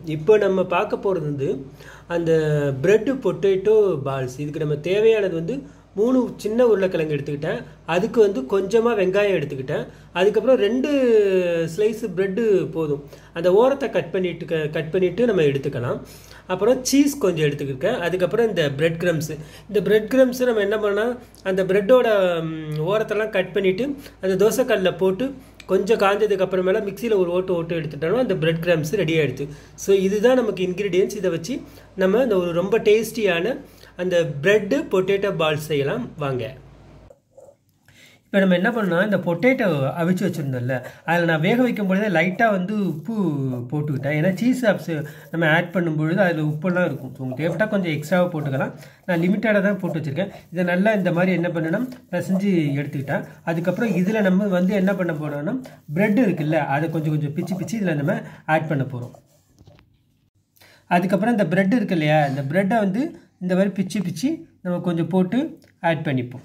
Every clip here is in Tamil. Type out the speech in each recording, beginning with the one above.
இப்போ நம்ம பார்க்க போகிறது வந்து அந்த பிரெட்டு பொட்டேட்டோ பால்ஸ் இதுக்கு நம்ம தேவையானது வந்து மூணு சின்ன உருளைக்கிழங்கு எடுத்துக்கிட்டேன் அதுக்கு வந்து கொஞ்சமாக வெங்காயம் எடுத்துக்கிட்டேன் அதுக்கப்புறம் ரெண்டு ஸ்லைஸ் பிரெட்டு போதும் அந்த ஓரத்தை கட் பண்ணிட்டு கட் பண்ணிவிட்டு நம்ம எடுத்துக்கலாம் அப்புறம் சீஸ் கொஞ்சம் எடுத்துக்கிருக்கேன் அதுக்கப்புறம் இந்த பிரெட் கிரம்ஸு இந்த பிரெட் கிரம்ஸு நம்ம என்ன பண்ணால் அந்த பிரெட்டோட ஓரத்தெல்லாம் கட் பண்ணிவிட்டு அந்த தோசைக்கல்லில் போட்டு கொஞ்சம் காஞ்சதுக்கு அப்புறமேல மிக்சியில் ஒரு ஓட்டு ஓட்டு எடுத்துட்டோம்னா அந்த பிரெட் கிரம்ஸ் ரெடி ஆகிடுது ஸோ இதுதான் நமக்கு இன்க்ரீடியன்ஸ் இதை வச்சு நம்ம இந்த ஒரு ரொம்ப டேஸ்டியான அந்த பிரெட்டு பொட்டேட்டோ பால்ஸ் செய்யலாம் வாங்க இப்போ நம்ம என்ன பண்ணோம் இந்த பொட்டேட்டோ அவிச்சு வச்சுருந்தோம்ல அதில் நான் வேக வைக்கும் பொழுதே லைட்டாக வந்து உப்பு போட்டுக்கிட்டேன் ஏன்னா சீஸ் ஆப்ஸ் நம்ம ஆட் பண்ணும்பொழுது அதில் உப்பெல்லாம் இருக்கும் ஸோ உங்களுக்கு தேவைப்பட்டால் கொஞ்சம் எக்ஸ்ட்ராவாக போட்டுக்கலாம் நான் லிமிட்டடாக தான் போட்டு வச்சுருக்கேன் இதை நல்லா இந்த மாதிரி என்ன பண்ணணும் பிசைஞ்சு எடுத்துக்கிட்டேன் அதுக்கப்புறம் இதில் நம்ம வந்து என்ன பண்ண போகிறோம்னா ப்ரெட் இருக்குல்ல அதை கொஞ்சம் கொஞ்சம் பிச்சு பிச்சு இதில் நம்ம ஆட் பண்ண போகிறோம் அதுக்கப்புறம் இந்த ப்ரெட் இருக்கு இல்லையா இந்த ப்ரெட்டை வந்து இந்த மாதிரி பிச்சு பிச்சு நம்ம கொஞ்சம் போட்டு ஆட் பண்ணிப்போம்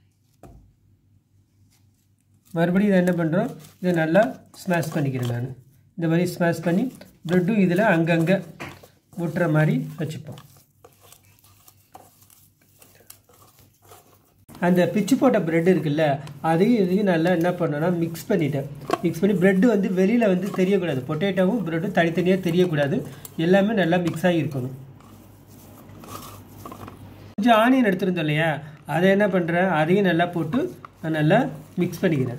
மறுபடியும் இதை என்ன பண்ணுறோம் இதை நல்லா ஸ்மாஷ் பண்ணிக்கிறேன் நான் இந்த மாதிரி ஸ்மாஷ் பண்ணி ப்ரெட்டும் இதில் அங்கங்கே ஒட்டுற மாதிரி வச்சுப்போம் அந்த பிச்சு போட்ட ப்ரெட் இருக்குல்ல அதையும் இதையும் நல்லா என்ன பண்ணோன்னா மிக்ஸ் பண்ணிட்டேன் மிக்ஸ் பண்ணி ப்ரெட்டு வந்து வெளியில் வந்து தெரியக்கூடாது பொட்டேட்டோவும் ப்ரெட்டும் தனித்தனியாக தெரியக்கூடாது எல்லாமே நல்லா மிக்ஸ் ஆகி இருக்கணும் கொஞ்சம் ஆனியன் எடுத்துருந்தோம் இல்லையா அதை என்ன பண்ணுறேன் அதையும் நல்லா போட்டு நான் நல்லா மிக்ஸ் பண்ணிக்கிறேன்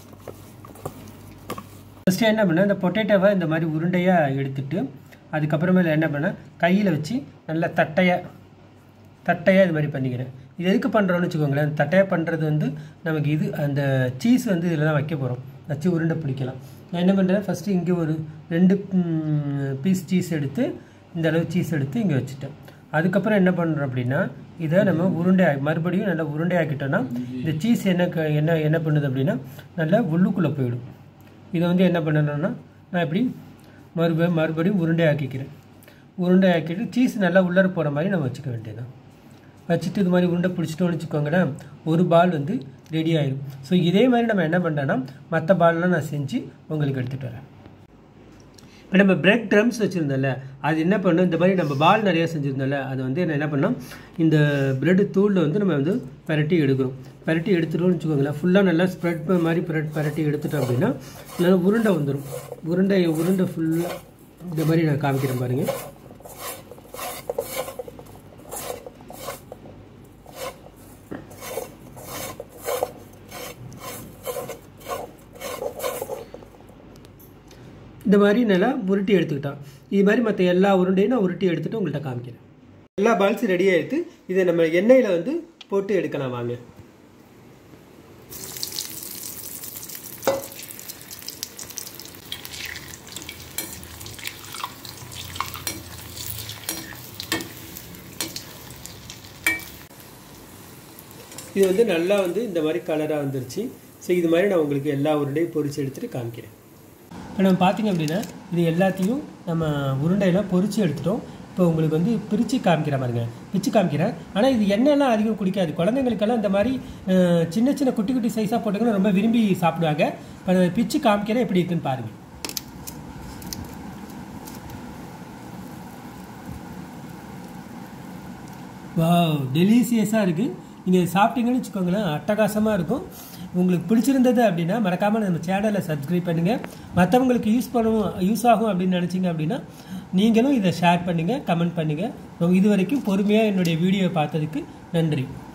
ஃபஸ்ட்டு என்ன பண்ணேன் இந்த பொட்டேட்டோவை இந்த மாதிரி உருண்டையாக எடுத்துட்டு அதுக்கப்புறமேல என்ன பண்ணேன் கையில் வச்சு நல்லா தட்டையாக தட்டையாக இது மாதிரி பண்ணிக்கிறேன் இது எதுக்கு பண்ணுறோன்னு வச்சுக்கோங்களேன் தட்டையாக பண்ணுறது வந்து நமக்கு இது அந்த சீஸ் வந்து இதில் தான் வைக்க போகிறோம் வச்சு உருண்டை பிடிக்கலாம் நான் என்ன பண்ணுறேன் ஃபஸ்ட்டு இங்கே ஒரு ரெண்டு பீஸ் சீஸ் எடுத்து இந்த அளவு சீஸ் எடுத்து இங்கே வச்சுட்டேன் அதுக்கப்புறம் என்ன பண்ணுறோம் அப்படின்னா இதை நம்ம உருண்டை மறுபடியும் நல்லா உருண்டை ஆக்கிட்டோன்னா இந்த சீஸ் என்ன என்ன என்ன பண்ணுது அப்படின்னா நல்லா உள்ளுக்குள்ளே போயிடும் இதை வந்து என்ன பண்ணணும்னா நான் இப்படி மறுபடியும் மறுபடியும் உருண்டை ஆக்கிக்கிறேன் உருண்டை ஆக்கிட்டு சீஸ் நல்லா உள்ளர போகிற மாதிரி நம்ம வச்சுக்க வேண்டியதான் வச்சுட்டு இது மாதிரி உருண்டை பிடிச்சிட்டோம்னு வச்சுக்கோங்களேன் ஒரு பால் வந்து ரெடி ஆயிடும் ஸோ இதே மாதிரி நம்ம என்ன பண்ணுறோன்னா மற்ற பால்லாம் நான் செஞ்சு உங்களுக்கு எடுத்துகிட்டு வரேன் இப்போ நம்ம பிரெட் ட்ரம்ஸ் வச்சுருந்தோம்ல அது என்ன பண்ணும் இந்த மாதிரி நம்ம பால் நிறையா செஞ்சுருந்தோம்ல அது வந்து என்ன பண்ணோம் இந்த பிரெட் தூளில் வந்து நம்ம வந்து பரட்டி எடுக்கிறோம் பரட்டி எடுத்துட்டோம்னு வச்சுக்கோங்களேன் ஃபுல்லாக நல்லா ஸ்ப்ரெட் மாதிரி பரட் பரட்டி எடுத்துட்டோம் அப்படின்னா நல்லா உருண்டை வந்துடும் உருண்டை உருண்டை ஃபுல்லாக இந்த மாதிரி நான் காமிக்கிறேன் பாருங்கள் இந்த மாதிரி நல்லா உருட்டி எடுத்துக்கிட்டான் இது மாதிரி மற்ற எல்லா உருண்டையும் நான் உருட்டி எடுத்துட்டு உங்கள்கிட்ட காமிக்கிறேன் எல்லா பால்ஸும் ரெடி ஆகிடுத்து இதை நம்ம எண்ணெயில் வந்து போட்டு எடுக்கலாம் வாங்க இது வந்து நல்லா வந்து இந்த மாதிரி கலராக வந்துருச்சு ஸோ இது மாதிரி நான் உங்களுக்கு எல்லா உருண்டையும் பொறிச்சு எடுத்துகிட்டு காமிக்கிறேன் இப்போ நம்ம பார்த்திங்க அப்படின்னா இது எல்லாத்தையும் நம்ம உருண்டையெல்லாம் பொறிச்சு எடுத்துட்டோம் இப்போ உங்களுக்கு வந்து பிரித்து காமிக்கிற பாருங்க பிரித்து காமிக்கிறேன் ஆனால் இது எண்ணெயெல்லாம் அதிகம் குடிக்காது குழந்தைங்களுக்கெல்லாம் இந்த மாதிரி சின்ன சின்ன குட்டி குட்டி சைஸாக போட்டுங்கன்னா ரொம்ப விரும்பி சாப்பிடுவாங்க இப்போ நான் பிரித்து காமிக்கிறேன் எப்படி இருக்குன்னு பாருங்கள் வா டெலிசியஸாக இருக்குது நீங்கள் சாப்பிட்டீங்கன்னு வச்சுக்கோங்களேன் அட்டகாசமாக இருக்கும் உங்களுக்கு பிடிச்சிருந்தது அப்படின்னா மறக்காமல் நம்ம சேனலை சப்ஸ்கிரைப் பண்ணுங்கள் மற்றவங்களுக்கு யூஸ் பண்ணுவோம் யூஸ் ஆகும் அப்படின்னு நினச்சிங்க அப்படின்னா நீங்களும் இதை ஷேர் பண்ணுங்கள் கமெண்ட் பண்ணுங்கள் இது வரைக்கும் பொறுமையாக என்னுடைய வீடியோவை பார்த்ததுக்கு நன்றி